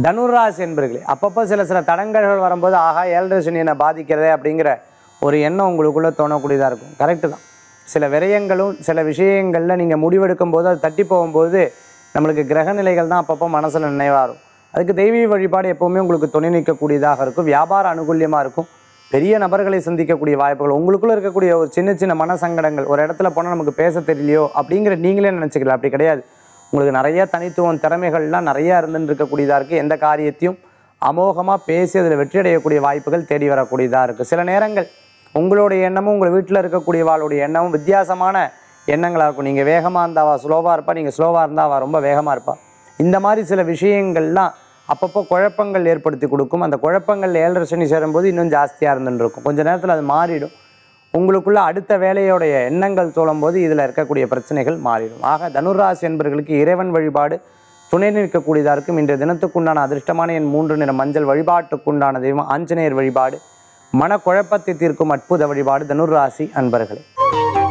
தனுராசி என்பர்களே அப்பப்போ சில சில தடங்கல்கள் வரும்போது ஆஹா ஏழரை சனி என்னை பாதிக்கிறதே அப்படிங்கிற ஒரு எண்ணம் உங்களுக்குள்ளே தோணக்கூடியதாக இருக்கும் கரெக்டு தான் சில விரயங்களும் சில விஷயங்களில் நீங்கள் முடிவெடுக்கும் போது அது தட்டி போகும்போது நம்மளுக்கு கிரக நிலைகள் தான் அப்பப்போ மனசில் நினைவாரும் அதுக்கு தெய்வீக வழிபாடு எப்போவுமே உங்களுக்கு துணை நிற்கக்கூடியதாக இருக்கும் வியாபார அனுகூல்யமாக இருக்கும் பெரிய நபர்களை சந்திக்கக்கூடிய வாய்ப்புகள் உங்களுக்குள்ள இருக்கக்கூடிய ஒரு சின்ன சின்ன மன சங்கடங்கள் ஒரு இடத்துல போனால் நமக்கு பேச தெரியலையோ அப்படிங்கிற நீங்களே நினச்சிக்கலாம் அப்படி கிடையாது உங்களுக்கு நிறைய தனித்துவம் திறமைகள்லாம் நிறையா இருந்துட்டு இருக்கக்கூடியதாக இருக்குது எந்த காரியத்தையும் அமோகமாக பேசி அதில் வெற்றி அடையக்கூடிய வாய்ப்புகள் தேடி வரக்கூடியதாக இருக்குது சில நேரங்கள் உங்களுடைய எண்ணமும் உங்கள் வீட்டில் இருக்கக்கூடியவாளுடைய எண்ணமும் வித்தியாசமான எண்ணங்களாக இருக்கும் நீங்கள் வேகமாக இருந்தால் அவள் ஸ்லோவாக இருப்பா நீங்கள் ஸ்லோவாக இருந்தால் அவள் ரொம்ப வேகமாக இருப்பா இந்த மாதிரி சில விஷயங்கள்லாம் அப்பப்போ குழப்பங்கள் ஏற்படுத்தி கொடுக்கும் அந்த குழப்பங்கள் ஏழரை சனி சேரும்போது இன்னும் ஜாஸ்தியாக இருந்துட்டு இருக்கும் கொஞ்ச நேரத்தில் அது மாறிடும் உங்களுக்குள்ள அடுத்த வேலையோடைய எண்ணங்கள் தோழும்போது இதில் இருக்கக்கூடிய பிரச்சனைகள் மாறிடும் ஆக தனுராசி என்பவர்களுக்கு இறைவன் வழிபாடு துணை நிற்கக்கூடியதாக இருக்கும் இன்றைய தினத்துக்குண்டான அதிர்ஷ்டமான என் மூன்று நிற மஞ்சள் வழிபாட்டுக்குண்டான தெய்வம் ஆஞ்சநேயர் வழிபாடு மனக்குழப்பத்தை தீர்க்கும் அற்புத வழிபாடு தனுராசி அன்பர்களே